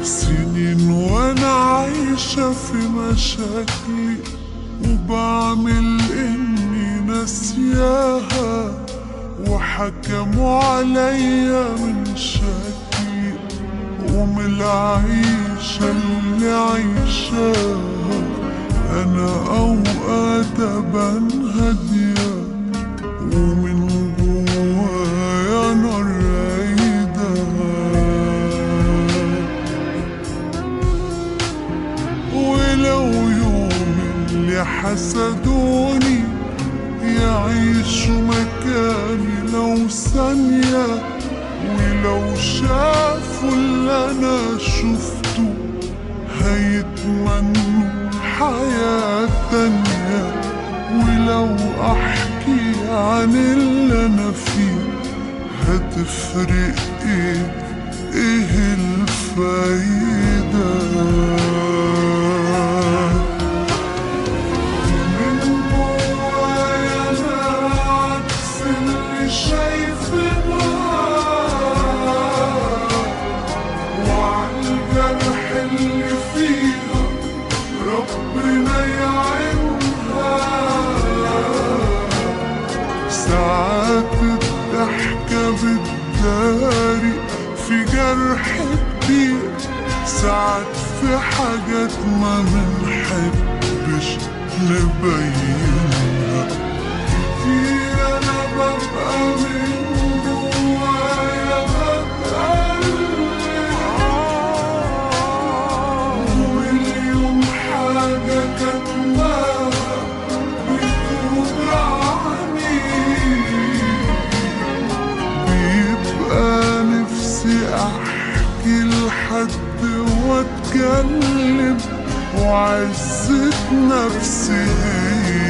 سنين وانا عايشة في مشاكلي وبعمل اني ناسياها وحكموا عليا من شكلي ومن العيشة اللي عيشاها انا اوقات ابان هادية ومن جوايا نار رايدة ولو يوم اللي حسدوني يعيشوا مكاني لو ثانية ولو شافوا اللي أنا شفته هيتمنوا حياة تانية ولو أحكي عن اللي أنا فيه هتفرق إيه إيه الفايدة من جوايا أنا عكس اللي شايفه وعالجرح اللي فيها ربنا يعينها ساعات الضحكة بتداري في جرح كبير ساعات في حاجات ما بنحبش نبينها كتير أنا ببقى من جوايا بتقلب ومليون حاجة كاتماها بتوجعني بيبقى نفسي احكي لحد واتكلم وعزة نفسي هي